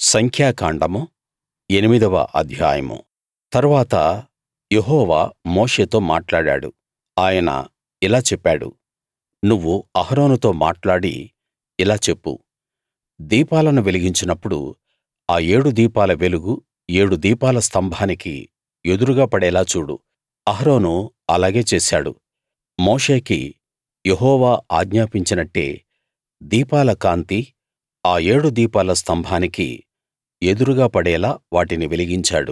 సంఖ్యాకాండము ఎనిమిదవ అధ్యాయము తరువాత యెహోవా మోషేతో మాట్లాడాడు ఆయన ఇలా చెప్పాడు నువ్వు అహరోనుతో మాట్లాడి ఇలా చెప్పు దీపాలను వెలిగించినప్పుడు ఆ ఏడు దీపాల వెలుగు ఏడు దీపాల స్తంభానికి ఎదురుగా పడేలా చూడు అహరోను అలాగే చేశాడు మోషేకి యెహోవా ఆజ్ఞాపించినట్టే దీపాల కాంతి ఆ ఏడు దీపాల స్తంభానికి ఎదురుగా పడేలా వాటిని వెలిగించాడు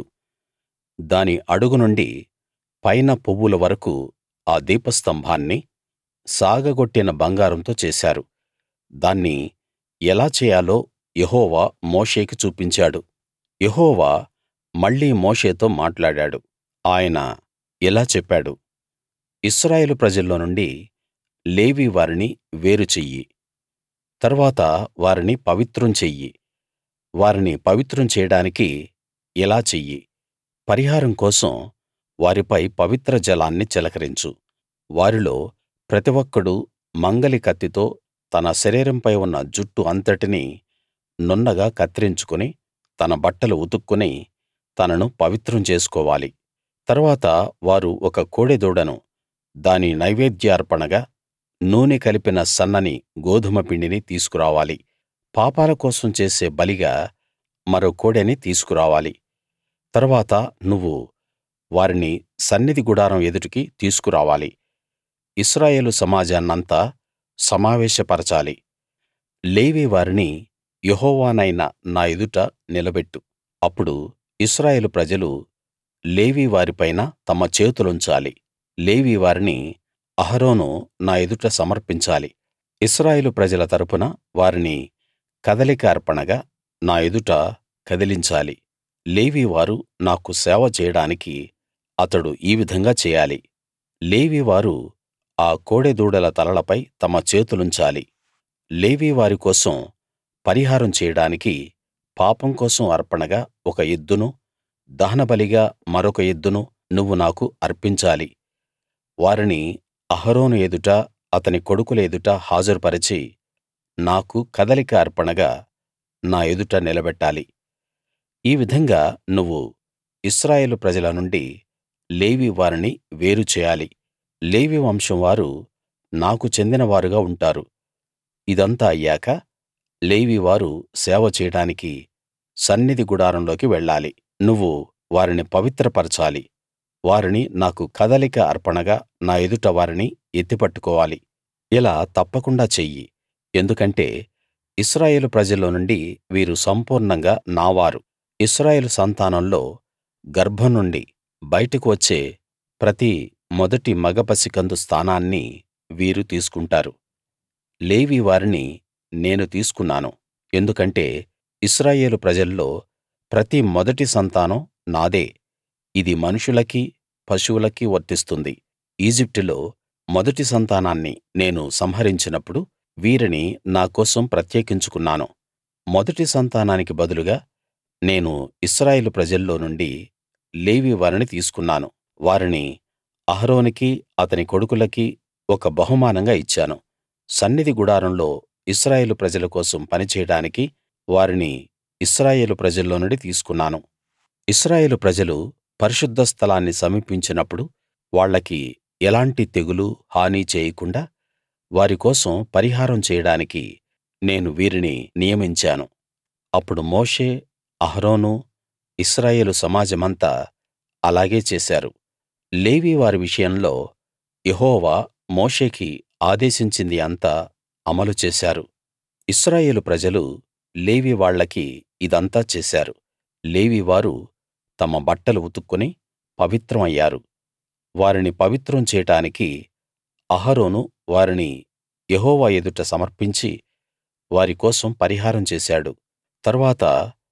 దాని అడుగు నుండి పైన పువ్వుల వరకూ ఆ దీపస్తంభాన్ని సాగగొట్టిన బంగారంతో చేశారు దాన్ని ఎలా చేయాలో యెహోవా మోషేకి చూపించాడు యెహోవా మళ్ళీ మోషేతో మాట్లాడాడు ఆయన ఇలా చెప్పాడు ఇశ్రాయేలు ప్రజల్లో నుండి లేవీ వారిని వేరు చెయ్యి తరువాత వారిని పవిత్రం చెయ్యి వారిని పవిత్రం చేయడానికి ఇలా చెయ్యి పరిహారం కోసం వారిపై పవిత్ర జలాన్ని చిలకరించు వారిలో ప్రతి ఒక్కడూ మంగలి కత్తితో తన శరీరంపై ఉన్న జుట్టు అంతటినీ నున్నగా కత్తిరించుకుని తన బట్టలు ఉతుక్కుని తనను పవిత్రం చేసుకోవాలి తరువాత వారు ఒక కోడెదూడను దాని నైవేద్య అర్పణగా నూనె కలిపిన సన్నని గోదుమ పిండిని తీసుకురావాలి పాపాల కోసం చేసే బలిగా మరో కోడెని తీసుకురావాలి తరువాత నువ్వు వారిని సన్నిధి గుడారం ఎదుటికి తీసుకురావాలి ఇశ్రాయేలు సమాజాన్నంతా సమావేశపరచాలి లేవీ వారిని యెహోవానైన నా ఎదుట నిలబెట్టు అప్పుడు ఇశ్రాయేలు ప్రజలు లేవీ వారిపైన తమ చేతులుంచాలి లేవీ వారిని అహరోను నా ఎదుట సమర్పించాలి ఇశ్రాయేలు ప్రజల తరపున వారిని కదలిక అర్పణగా నా ఎదుట కదిలించాలి లేవీ వారు నాకు సేవ చేయడానికి అతడు ఈ విధంగా చేయాలి లేవీ వారు ఆ కోడెదూడల తలలపై తమ చేతులుంచాలి లేవీ వారి కోసం పరిహారం చేయడానికి పాపం కోసం అర్పణగా ఒక ఎద్దును దహనబలిగా మరొక ఎద్దును నువ్వు నాకు అర్పించాలి వారిని అహరోను ఎదుట అతని కొడుకుల ఎదుట హాజరుపరచి నాకు కదలిక అర్పణగా నా ఎదుట నిలబెట్టాలి ఈ విధంగా నువ్వు ఇశ్రాయేలు ప్రజల నుండి లేవీ వారిని వేరు చేయాలి లేవీ వంశం వారు నాకు చెందిన వారుగా ఉంటారు ఇదంతా అయ్యాక లేవీ వారు సేవ చేయడానికి సన్నిధి గుడారంలోకి వెళ్ళాలి నువ్వు వారిని పవిత్రపరచాలి వారిని నాకు కదలిక అర్పణగా నా ఎదుట వారిని ఎత్తిపట్టుకోవాలి ఇలా తప్పకుండా చెయ్యి ఎందుకంటే ఇశ్రాయేలు ప్రజల్లో నుండి వీరు సంపూర్ణంగా నావారు ఇశ్రాయేలు సంతానంలో గర్భం నుండి బయటకు వచ్చే ప్రతి మొదటి మగ పసికందు స్థానాన్ని వీరు తీసుకుంటారు లేవీ వారిని నేను తీసుకున్నాను ఎందుకంటే ఇశ్రాయేలు ప్రజల్లో ప్రతి మొదటి సంతానం నాదే ఇది మనుషులకీ పశువులకీ వర్తిస్తుంది ఈజిప్టులో మొదటి సంతానాన్ని నేను సంహరించినప్పుడు వీరిని నా కోసం ప్రత్యేకించుకున్నాను మొదటి సంతానానికి బదులుగా నేను ఇశ్రాయేలు ప్రజల్లో నుండి లేవీ వారిని తీసుకున్నాను వారిని అహరోనుకీ అతని కొడుకులకీ ఒక బహుమానంగా ఇచ్చాను సన్నిధి గుడారంలో ఇశ్రాయేలు ప్రజల కోసం పనిచేయడానికి వారిని ఇశ్రాయేలు ప్రజల్లో నుండి తీసుకున్నాను ఇశ్రాయేలు ప్రజలు పరిశుద్ధ స్థలాన్ని సమీపించినప్పుడు వాళ్ళకి ఎలాంటి తెగులు హాని చేయకుండా వారి కోసం పరిహారం చేయడానికి నేను వీరిని నియమించాను అప్పుడు మోషే అహరోను ఇశ్రాయేలు సమాజమంతా అలాగే చేశారు లేవీ వారి విషయంలో యెహోవా మోషేకి ఆదేశించింది అంతా అమలు చేశారు ఇశ్రాయేలు ప్రజలు లేవీ వాళ్లకి ఇదంతా చేశారు లేవీ వారు తమ బట్టలు ఉతుక్కుని పవిత్రం అయ్యారు వారిని పవిత్రం చేయడానికి అహరోను వారిని యెహోవా ఎదుట సమర్పించి వారి కోసం పరిహారం చేశాడు తరువాత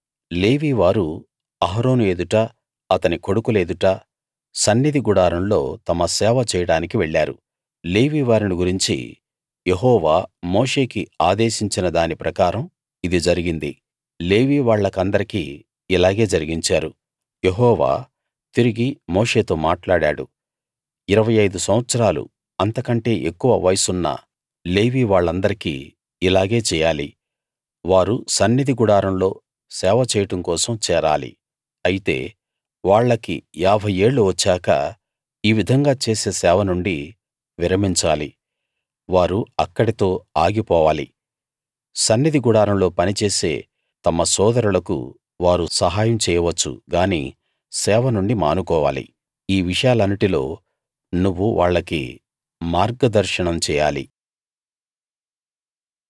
లేవీ వారు అహరోను ఎదుట అతని కొడుకుల ఎదుట సన్నిధి గుడారంలో తమ సేవ చేయడానికి వెళ్ళారు లేవీ వారిని గురించి యెహోవా మోషేకి ఆదేశించిన దాని ప్రకారం ఇది జరిగింది లేవీ వాళ్లకందరికీ ఇలాగే జరిగించారు యెహోవా తిరిగి మోషేతో మాట్లాడాడు ఇరవై ఐదు సంవత్సరాలు అంతకంటే ఎక్కువ వయసున్న లేవీ వాళ్ళందరికీ ఇలాగే చెయ్యాలి వారు సన్నిధి గుడారంలో సేవ చేయడం కోసం చేరాలి అయితే వాళ్లకి యాభై ఏళ్ళు వచ్చాక ఈ విధంగా చేసే సేవ నుండి విరమించాలి వారు అక్కడితో ఆగిపోవాలి సన్నిధి గుడారంలో పనిచేసే తమ సోదరులకు వారు సహాయం చేయవచ్చు గాని సేవ నుండి మానుకోవాలి ఈ విషయాలన్నిటిలో నువ్వు వాళ్లకి మార్గదర్శనం చేయాలి